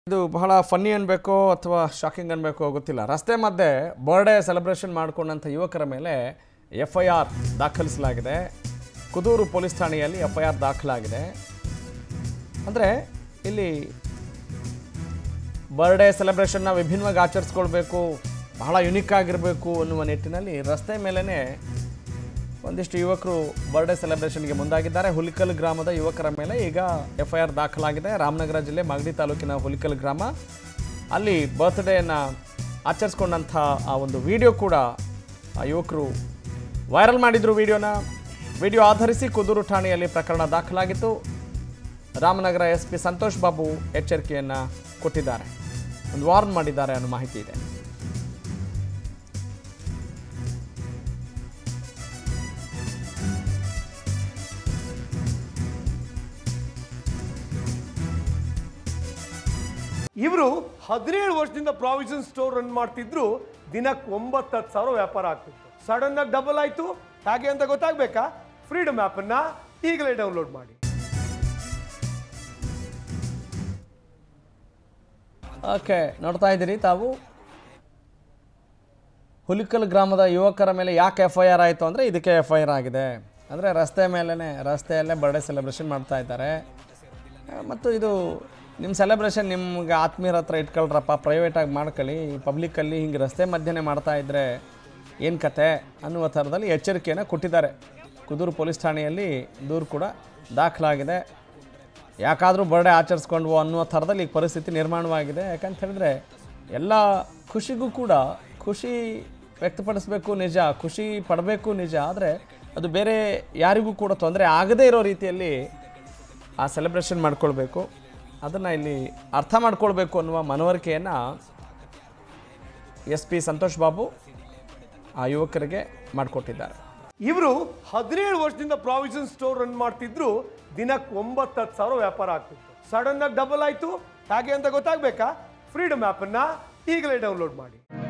ಇದು ಬಹಳ ಫನ್ನಿ ಅನ್ಬೇಕೋ ಅಥವಾ ಶಾಕಿಂಗ್ ಅನ್ಬೇಕೋ ಗೊತ್ತಿಲ್ಲ ರಸ್ತೆ ಮಧ್ಯೆ ಬರ್ಡೇ ಸೆಲೆಬ್ರೇಷನ್ ಮಾಡಿಕೊಂಡಂಥ ಯುವಕರ ಮೇಲೆ ಎಫ್ ಐ ಆರ್ ದಾಖಲಿಸಲಾಗಿದೆ ಕುದೂರು ಪೊಲೀಸ್ ಠಾಣೆಯಲ್ಲಿ ಎಫ್ ಐ ಆರ್ ದಾಖಲಾಗಿದೆ ಅಂದರೆ ಇಲ್ಲಿ ಬರ್ಡೇ ಸೆಲೆಬ್ರೇಷನ್ನ ವಿಭಿನ್ನವಾಗಿ ಆಚರಿಸ್ಕೊಳ್ಬೇಕು ಬಹಳ ಯುನಿಕ್ ಆಗಿರಬೇಕು ಅನ್ನುವ ನಿಟ್ಟಿನಲ್ಲಿ ರಸ್ತೆ ಮೇಲೇ ಒಂದಿಷ್ಟು ಯುವಕರು ಬರ್ಡೇ ಸೆಲೆಬ್ರೇಷನ್ಗೆ ಮುಂದಾಗಿದ್ದಾರೆ ಹುಲಿಕಲ್ ಗ್ರಾಮದ ಯುವಕರ ಮೇಲೆ ಈಗ ಎಫ್ ಐ ಆರ್ ದಾಖಲಾಗಿದೆ ರಾಮನಗರ ಜಿಲ್ಲೆ ಮಾಗಡಿ ತಾಲೂಕಿನ ಹುಲಿಕಲ್ ಗ್ರಾಮ ಅಲ್ಲಿ ಬರ್ತ್ಡೇಯನ್ನು ಆಚರಿಸ್ಕೊಂಡಂಥ ಆ ಒಂದು ವಿಡಿಯೋ ಕೂಡ ಆ ಯುವಕರು ವೈರಲ್ ಮಾಡಿದ್ರು ವಿಡಿಯೋನ ವಿಡಿಯೋ ಆಧರಿಸಿ ಕುದೂರು ಠಾಣೆಯಲ್ಲಿ ಪ್ರಕರಣ ದಾಖಲಾಗಿತ್ತು ರಾಮನಗರ ಎಸ್ ಪಿ ಸಂತೋಷ್ ಬಾಬು ಎಚ್ಚರಿಕೆಯನ್ನು ಕೊಟ್ಟಿದ್ದಾರೆ ಒಂದು ವಾರ್ನ್ ಮಾಡಿದ್ದಾರೆ ಅನ್ನೋ ಮಾಹಿತಿ ಇದೆ ಇವರು ಹದಿನೇಳು ವರ್ಷದಿಂದ ಪ್ರಾವಿಷನ್ ಸ್ಟೋರ್ ರನ್ ಮಾಡ್ತಿದ್ರು ದಿನಕ್ಕೆ ಒಂಬತ್ತು ಹತ್ತು ಸಾವಿರ ವ್ಯಾಪಾರ ಆಗ್ತಿತ್ತು ಸಡನ್ ಆಗಿ ಡಬಲ್ ಆಯ್ತು ಹೇಗೆ ಅಂತ ಗೊತ್ತಾಗ್ಬೇಕಾ ಫ್ರೀಡಮ್ ಆ್ಯಪ್ ಅನ್ನ ಈಗಲೇ ಡೌನ್ಲೋಡ್ ಮಾಡಿ ಓಕೆ ನೋಡ್ತಾ ಇದ್ದೀರಿ ತಾವು ಹುಲಿಕಲ್ ಗ್ರಾಮದ ಯುವಕರ ಮೇಲೆ ಯಾಕೆ ಎಫ್ ಐ ಆರ್ ಆಯಿತು ಅಂದರೆ ಇದಕ್ಕೆ ಎಫ್ ಐ ಆರ್ ಆಗಿದೆ ಅಂದರೆ ರಸ್ತೆ ಮೇಲೇ ರಸ್ತೆಯಲ್ಲೇ ಬರ್ಡೇ ಸೆಲೆಬ್ರೇಷನ್ ಮಾಡ್ತಾ ಇದ್ದಾರೆ ಆ, ಮತ್ತು ಇದು ನಿಮ್ಮ ಸೆಲೆಬ್ರೇಷನ್ ನಿಮ್ಗೆ ಆತ್ಮೀಯರ ಹತ್ರ ಇಟ್ಕೊಳ್ರಪ್ಪ ಪ್ರೈವೇಟಾಗಿ ಮಾಡ್ಕೊಳ್ಳಿ ಪಬ್ಲಿಕ್ಕಲ್ಲಿ ಹಿಂಗೆ ರಸ್ತೆ ಮಧ್ಯೆ ಮಾಡ್ತಾ ಇದ್ದರೆ ಏನು ಕತೆ ಅನ್ನುವ ಥರದಲ್ಲಿ ಎಚ್ಚರಿಕೆಯನ್ನು ಕೊಟ್ಟಿದ್ದಾರೆ ಕುದೂರು ಪೊಲೀಸ್ ಠಾಣೆಯಲ್ಲಿ ದೂರು ಕೂಡ ದಾಖಲಾಗಿದೆ ಯಾಕಾದರೂ ಬರ್ಡೇ ಆಚರಿಸ್ಕೊಂಡ್ವು ಅನ್ನುವ ಥರದಲ್ಲಿ ಈಗ ಪರಿಸ್ಥಿತಿ ನಿರ್ಮಾಣವಾಗಿದೆ ಯಾಕಂತ ಹೇಳಿದ್ರೆ ಎಲ್ಲ ಖುಷಿಗೂ ಕೂಡ ಖುಷಿ ವ್ಯಕ್ತಪಡಿಸಬೇಕು ನಿಜ ಖುಷಿ ಪಡಬೇಕು ನಿಜ ಆದರೆ ಅದು ಬೇರೆ ಯಾರಿಗೂ ಕೂಡ ತೊಂದರೆ ಆಗದೇ ಇರೋ ರೀತಿಯಲ್ಲಿ ಆ ಸೆಲೆಬ್ರೇಷನ್ ಮಾಡ್ಕೊಳ್ಬೇಕು ಅದನ್ನು ಇಲ್ಲಿ ಅರ್ಥ ಮಾಡ್ಕೊಳ್ಬೇಕು ಅನ್ನುವ ಮನವರಿಕೆಯನ್ನು ಎಸ್ ಪಿ ಸಂತೋಷ್ ಬಾಬು ಆ ಯುವಕರಿಗೆ ಮಾಡಿಕೊಟ್ಟಿದ್ದಾರೆ ಇವರು ಹದಿನೇಳು ವರ್ಷದಿಂದ ಪ್ರಾವಿಷನ್ ಸ್ಟೋರ್ ರನ್ ಮಾಡ್ತಿದ್ರು ದಿನಕ್ಕೆ ಒಂಬತ್ತು ಹತ್ತು ಸಾವಿರ ವ್ಯಾಪಾರ ಆಗ್ತಿತ್ತು ಸಡನ್ ಆಗಿ ಡಬಲ್ ಆಯ್ತು ಹೇಗೆ ಅಂತ ಗೊತ್ತಾಗ್ಬೇಕಾ ಫ್ರೀಡಮ್ ಆ್ಯಪ್ ಅನ್ನ ಈಗಲೇ ಡೌನ್ಲೋಡ್ ಮಾಡಿ